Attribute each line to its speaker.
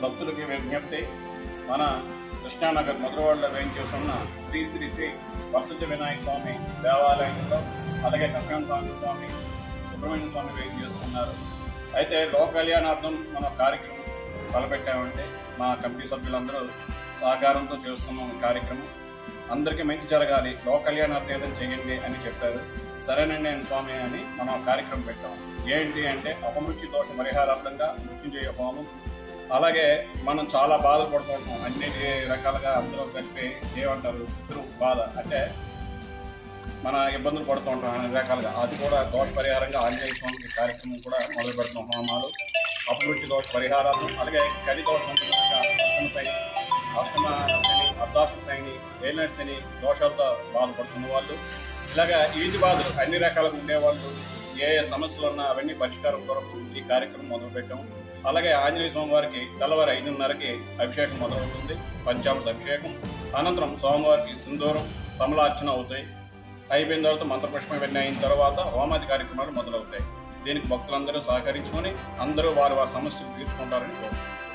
Speaker 1: భక్తులకి విజ్ఞప్తి మన కృష్ణానగర్ మధురవాడలో వేయించేస్తున్న శ్రీ శ్రీ శ్రీ వసతి వినాయక స్వామి దేవాలయంలో అలాగే కృష్ణస్వామి స్వామి సుబ్రహ్మణ్య స్వామి వేయించేస్తున్నారు అయితే లోక కళ్యాణార్థం మన కార్యక్రమం తలపెట్టామంటే మా కమిటీ సభ్యులందరూ సహకారంతో చేస్తున్నాం ఈ కార్యక్రమం అందరికీ మంచి జరగాలి లోక కళ్యాణార్థం ఏదైనా చేయండి అని చెప్పారు సరేనండి నేను స్వామి అని మనం కార్యక్రమం పెట్టాం ఏంటి అంటే అపమృత్యు దోష పరిహారార్థంగా మృత్యుంజయ హోమం అలాగే మనం చాలా బాధపడుతుంటాం అన్ని రకాలుగా అందరూ కలిపి ఏమంటారు శత్రు బాధ అంటే మన ఇబ్బందులు పడుతూ ఉంటాం అన్ని రకాలుగా అది కూడా దోష పరిహారంగా ఆంజనేయ స్వామికి కార్యక్రమం కూడా మొదలు పెడుతున్నాం హోమాలు అభివృద్ధి దోష పరిహారాలు అలాగే కడి దోషం ఉంటుంది కనుక అష్టమ శని అష్టమ శని అర్ధాష్టమ శని ఏలినటి శని దోషాలతో బాధపడుతున్న వాళ్ళు ఇలాగా ఈది బాధలు అన్ని రకాలుగా ఉండేవాళ్ళు ఏ ఏ సమస్యలు ఉన్నా అవన్నీ పరిష్కారం కొరకు ఈ కార్యక్రమం మొదలుపెట్టాం అలాగే ఆంజనేయ స్వామి వారికి తెల్లవారు ఐదున్నరకి అభిషేకం మొదలవుతుంది పంచామృత అభిషేకం అనంతరం స్వామివారికి సింధూరం కమలార్చన అవుతాయి అయిపోయిన తర్వాత మంత్రపుష్పం ఇవన్నీ అయిన తర్వాత హోమాది కార్యక్రమాలు మొదలవుతాయి దీనికి భక్తులందరూ సహకరించుకొని అందరూ వారి వారి సమస్యలు తీర్చుకుంటారని కోరుకుంటున్నాను